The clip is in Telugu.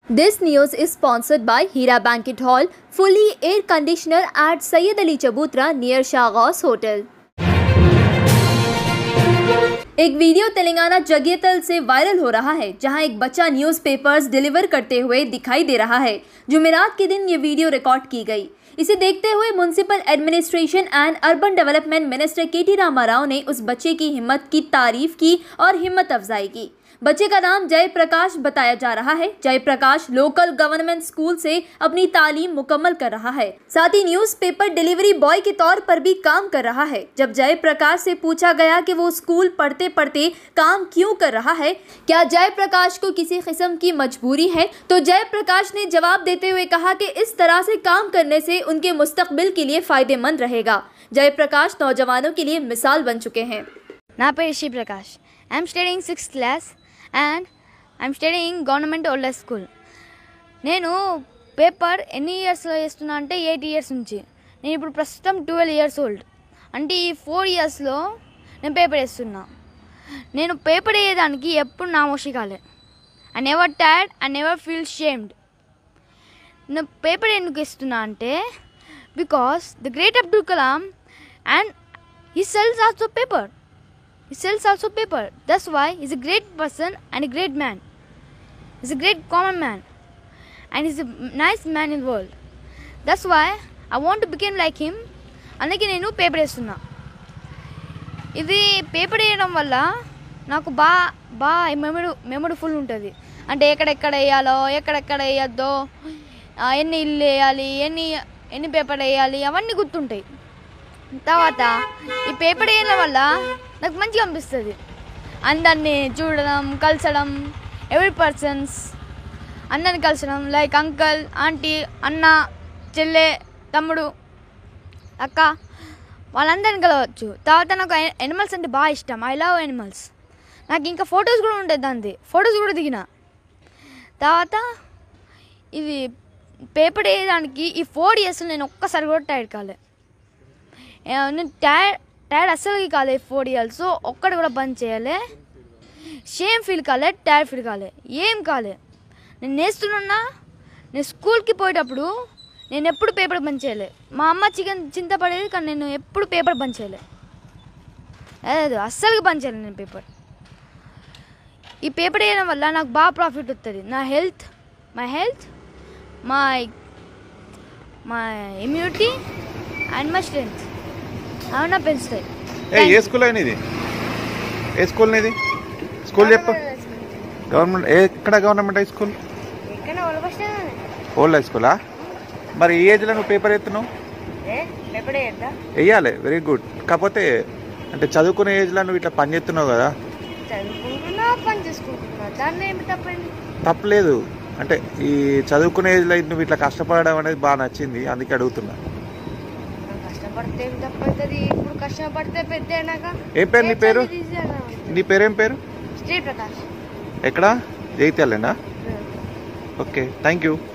This news is sponsored by Hira Banquet Hall, fully air conditioner at Sayyid Ali Chabutra near Shagos Hotel. एक वीडियो तेलंगाना जगियतल से वायरल हो रहा है जहां एक बच्चा न्यूज़पेपर्स डिलीवर करते हुए दिखाई दे रहा है जुमेरात के दिन ये वीडियो रिकॉर्ड की गई इसे देखते हुए municipal administration and urban development minister K T Rama Rao ने उस बच्चे की हिम्मत की तारीफ की और हिम्मत अफजाई की बच्चे का नाम जय प्रकाश बताया जा रहा है जय प्रकाश लोकल गवर्नमेंट स्कूल से अपनी तालीम मुकम्मल कर रहा है साथ ही न्यूज़पेपर डिलीवरी बॉय के तौर पर भी काम कर रहा है जब जय प्रकाश से पूछा गया कि वो स्कूल पढ़ते पढ़ते काम क्यों कर रहा है क्या जय प्रकाश को किसी किस्म की मजबूरी है तो जय प्रकाश ने जवाब देते हुए कहा कि इस तरह से काम करने से उनके मुस्तकबिल के लिए फ़ायदेमंद रहेगा जय प्रकाश नौजवानों के लिए मिसाल बन चुके हैं నా పేరు Sri Prakash I'm studying sixth class and I'm studying government older school నేను పేపర్ ఎన్ని ఇయర్స్లో వేస్తున్నా అంటే ఎయిట్ ఇయర్స్ నుంచి నేను ఇప్పుడు ప్రస్తుతం ట్వెల్వ్ ఇయర్స్ ఓల్డ్ అంటే ఈ ఫోర్ ఇయర్స్లో నేను పేపర్ వేస్తున్నా నేను పేపర్ వేయడానికి ఎప్పుడు నామోషి కాలే I never tired I never feel shamed నేను పేపర్ ఎందుకు ఇస్తున్నా అంటే because the great Abdul Kalam and he sells also paper He sells also paper. That's why he's a great person and a great man. He's a great common man. And he's a nice man in the world. That's why I want to become like him. అందుకే నేను పేపర్ వేస్తున్నా ఇది పేపర్ వేయడం వల్ల నాకు బాగా బాగా మెమరీ మెమొరఫుల్ ఉంటుంది అంటే ఎక్కడెక్కడ వేయాలో ఎక్కడెక్కడ వేయద్దో ఆ, ఎన్ని ఇల్లు వేయాలి ఎన్ని ఎన్ని పేపర్ వేయాలి అవన్నీ గుర్తుంటాయి తర్వాత ఈ పేపర్ వేయడం వల్ల నాకు మంచిగా అనిపిస్తుంది అందరినీ చూడడం కలిసడం ఎవరి పర్సన్స్ అందరిని కలిసడం లైక్ అంకల్ ఆంటీ అన్న చెల్లె తమ్ముడు అక్క వాళ్ళందరిని కలవచ్చు తర్వాత నాకు ఎనిమల్స్ అంటే బాగా ఇష్టం ఐ లవ్ ఎనిమల్స్ నాకు ఇంకా ఫొటోస్ కూడా ఉంటాయి దాన్ని ఫొటోస్ కూడా దిగిన తర్వాత ఇది పేపర్ వేయడానికి ఈ ఫోర్ ఇయర్స్ నేను ఒక్కసారి కూడా టైర్డ్ కాలే ఏ, నేను టైర్ టైర్డ్ అస్సలు కాలే ఫోర్ ఇయర్స్ ఒక్కటి కూడా బంద్ చేయలే షేమ్ ఫీల్ కాలే టైర్ ఫీల్ కాలే ఏం కాలే నేను నేస్తున్నా నేను స్కూల్కి పోయేటప్పుడు నేను ఎప్పుడు పేపర్ బంద్ చేయలే మా అమ్మ చికెన్ చింతపడేది కానీ నేను ఎప్పుడు పేపర్ బంద్ చేయలే లేదు అస్సలు బంద్ చేయలేదు నేను పేపర్ ఈ పేపర్ వేయడం వల్ల నాకు బాగా ప్రాఫిట్ వస్తుంది నా health my health my my immunity and my strength అవునా పెంచుతాయి ఏ ఏ స్కూల్ అయినా ఇది ఏ స్కూల్ ఇది స్కూల్ చెప్పు గవర్నమెంట్ ఏ ఎక్కడ government high school old high స్కూలా మరి ఈ ఏజ్లో నువ్వు పేపర్ ఎత్తున్నావు వెయ్యాలి వెరీ గుడ్ కాకపోతే అంటే చదువుకునే ఏజ్లో నువ్వు ఇట్లా పని చేస్తున్నావు కదా చదువుకుంటున్నా పని చేసుకుంటున్నా దాన్ని ఏమి తప్పండి తప్పలేదు అంటే ఈ చదువుకునే ఏజ్లో నువ్వు ఇట్లా కష్టపడడం అనేది బాగా నచ్చింది అందుకే అడుగుతున్నా కష్టపడితే ఏమి తప్పవుతుంది ఇప్పుడు కష్టపడితే పెద్ద అయినాక ఏం పేరు నీ పేరు నీ పేరేం పేరు శ్రీ ప్రకాష్ ఎక్కడ జైత్యాలేనా ఓకే థ్యాంక్ యూ